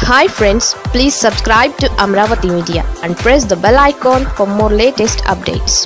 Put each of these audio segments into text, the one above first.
hi friends please subscribe to Amaravati media and press the bell icon for more latest updates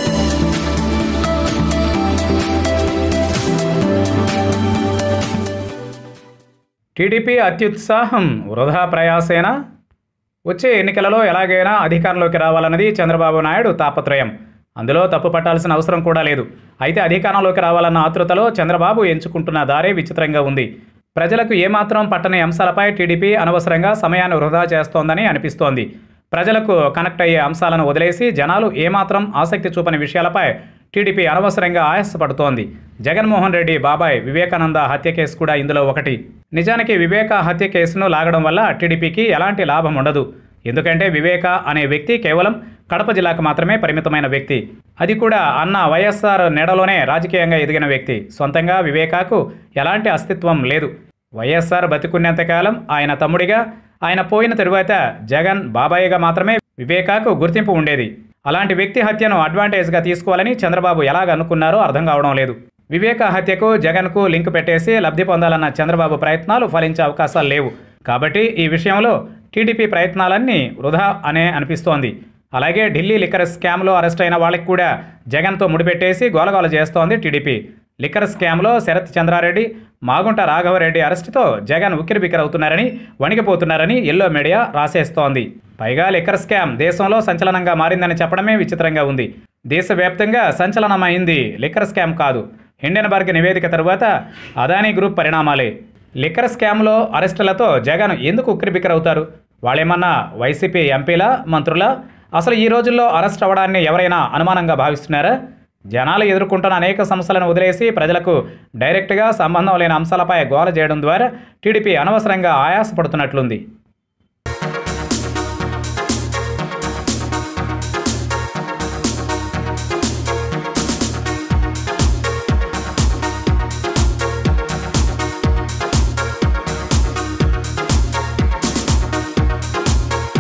TDP అత్యుత్సాహం వృధా ప్రయాసేనా వచ్చే ఎన్నికలలో ఎలాగైనా అధికారంలోకి రావాలన్నది చంద్రబాబు నాయుడు తాపత్రయం అందులో తప్పు పట్టాల్సిన అవసరం కూడా లేదు అయితే అధికారంలోకి రావాలన్న ఆతృతలో చంద్రబాబు ఎంచుకుంటున్న దారే విచిత్రంగా ఉంది ప్రజలకు ఏమాత్రం పట్టని అంశాలపై టీడీపీ అనవసరంగా సమయాన్ని వృధా చేస్తోందని అనిపిస్తోంది ప్రజలకు కనెక్ట్ అయ్యే అంశాలను వదిలేసి జనాలు ఏమాత్రం ఆసక్తి చూపని విషయాలపై టీడీపీ అనవసరంగా ఆయాసపడుతోంది జగన్మోహన్ రెడ్డి బాబాయ్ వివేకానంద హత్య కేసు కూడా ఇందులో ఒకటి నిజానికి వివేక హత్య కేసును లాగడం వల్ల టీడీపీకి ఎలాంటి లాభం ఉండదు ఎందుకంటే వివేక అనే వ్యక్తి కేవలం కడప జిల్లాకు మాత్రమే పరిమితమైన వ్యక్తి అది కూడా అన్న వైఎస్ఆర్ నెడలోనే రాజకీయంగా ఎదిగిన వ్యక్తి సొంతంగా వివేకాకు ఎలాంటి అస్తిత్వం లేదు వైఎస్ఆర్ బతికున్నంతకాలం ఆయన తమ్ముడిగా ఆయన పోయిన తరువాత జగన్ బాబాయిగా మాత్రమే వివేకాకు గుర్తింపు ఉండేది అలాంటి వ్యక్తి హత్యను అడ్వాంటేజ్గా తీసుకోవాలని చంద్రబాబు ఎలాగ అనుకున్నారో అర్థం కావడం లేదు వివేక హత్యకు జగన్కు లింక్ పెట్టేసి లబ్ధి పొందాలన్న చంద్రబాబు ప్రయత్నాలు ఫలించే అవకాశాలు లేవు కాబట్టి ఈ విషయంలో టీడీపీ ప్రయత్నాలన్నీ వృధా అనే అనిపిస్తోంది అలాగే ఢిల్లీ లిక్కర్ స్కామ్లో అరెస్ట్ అయిన వాళ్ళకి కూడా జగన్తో ముడిపెట్టేసి గోలగోల చేస్తోంది టీడీపీ లిక్కర్ స్కామ్లో శరత్ చంద్రారెడ్డి మాగుంట రాఘవరెడ్డి అరెస్టుతో జగన్ ఉక్కిరిబిక్కిరవుతున్నారని వణికిపోతున్నారని ఎల్లో మీడియా రాసేస్తోంది పైగా లిక్కర్ స్కామ్ దేశంలో సంచలనంగా మారిందని చెప్పడమే విచిత్రంగా ఉంది దేశవ్యాప్తంగా సంచలనమైంది లిక్కర్ స్కామ్ కాదు హిండెన్బర్గ్ నివేదిక తరువాత అదానీ గ్రూప్ పరిణామాలే లిక్కర్ స్కామ్లో అరెస్టులతో జగన్ ఎందుకు ఉక్కిరిబిక్కిరవుతారు వాళ్ళేమన్నా వైసీపీ ఎంపీలా మంత్రులా అసలు ఈ రోజుల్లో అరెస్ట్ అవ్వడాన్ని ఎవరైనా అనుమానంగా భావిస్తున్నారా జనాలు ఎదుర్కొంటున్న అనేక సమస్యలను వదిలేసి ప్రజలకు డైరెక్ట్గా సంబంధం లేని అంశాలపై గోల చేయడం ద్వారా టీడీపీ అనవసరంగా ఆయాసపడుతున్నట్లుంది